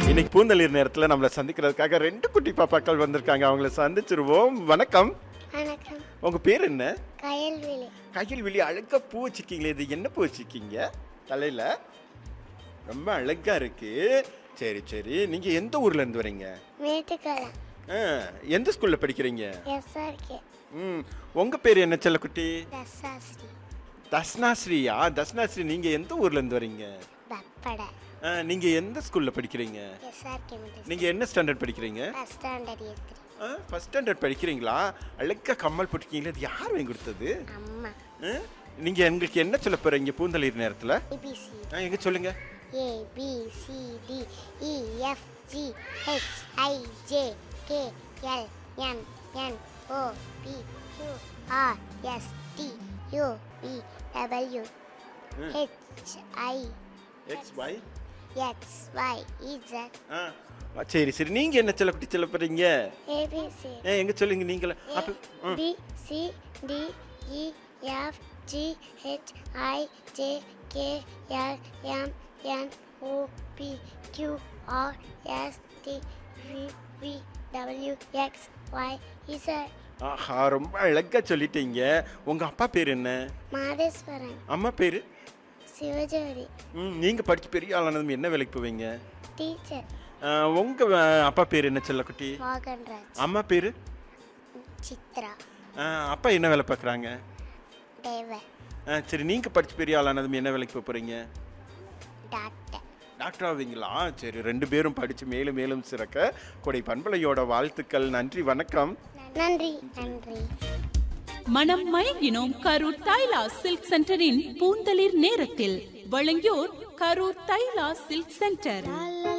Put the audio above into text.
இன்னைக்கு பூந்தளிர் நேரத்துல நம்மளை சந்திக்கிறதுக்காக ரெண்டு குட்டி பாப்பாக்கள் வந்திருக்காங்க அவங்கள சந்திச்சிருவோம் வணக்கம் வணக்கம் உங்க பேர் என்ன கயல்விழி கையில் வெளியே அழகா பூ வச்சிருக்கீங்களே இது என்ன பூ வச்சிருக்கீங்க தலையில ரொம்ப அழகா இருக்கு சரி சரி நீங்க எந்த ஊர்ல இருந்து வரீங்க மேட்டுக்காலம் ஆ, எந்த ஸ்கூல்ல படிக்கிறீங்க எஸ்ஆர்கே ம் உங்க பேர் என்ன செல்லக்குட்டி தசாஸ்ரீ தஸ்னாஸ்ரீயா தஸ்னாஸ்ரீ நீங்க எந்த ஊர்ல இருந்து வரீங்க பப்பட ஆ, நீங்க எந்த ஸ்கூல்ல படிக்கிறீங்க எஸ்ஆர்கே மிடில் நீங்க என்ன ஸ்டாண்டர்ட் படிக்கிறீங்க ஃபஸ்ட் ஸ்டாண்டர்ட் ஏத்ரி ஃபர்ஸ்ட் ஸ்டாண்டர்ட் படிக்கிறீங்களா அழகா கம்மல் போட்டிருக்கீங்களா அது யார் வாங்கி கொடுத்தது அம்மா ஆ? நீங்க எங்களுக்கு என்ன சொல்ல போறீங்க பூந்தளிர் நேரத்துல ஏபிசி ஆ, எங்க சொல்லுங்க A B C D E F G H I J K L M N O P Q R S T U V W H I X Y X Y Z சரி சரி நீங்க என்ன சொல்ல குட்டி சொல்ல போறீங்க ஏபிசி ஏ, எங்க சொல்லுங்க நீங்கள அப்ப ம். B C D E F G H I J K L M N O P Q R S T V V W X Y Z ஆஹா ரொம்ப அழகா சொல்லிட்டீங்க உங்க அப்பா பேர் என்ன மாதேஸ்வரன் அம்மா பேரு சிவஜோதி ம், நீங்க படிச்சு பெரிய ஆளானதும் என்ன வேலைக்கு போவீங்க டீச்சர் ஆ, உங்க ஆ, அப்பா பேர் என்ன செல்லக்குட்டி மோகன்ராஜ் அம்மா பேரு சித்ரா ஆ, அப்பா என்ன வேலை பார்க்குறாங்க தேவர் சரி நீங்க படிச்சு பெரிய ஆளானதும் என்ன வேலைக்கு போக போறீங்க டாக்டர் டாக்டர் ஆவீங்களா சரி ரெண்டு பேரும் படிச்சு மேலும் மேலும் சிறக்க கொடை பண்பலையோட வாழ்த்துக்கள் நன்றி வணக்கம் நன்றி நன்றி மனம் மயங்கினோம் கரூர் தைலா சில்க் சென்டரின் பூந்தளிர் நேரத்தில் வழங்கியோர் கரூர் தைலா சில்க் சென்டர்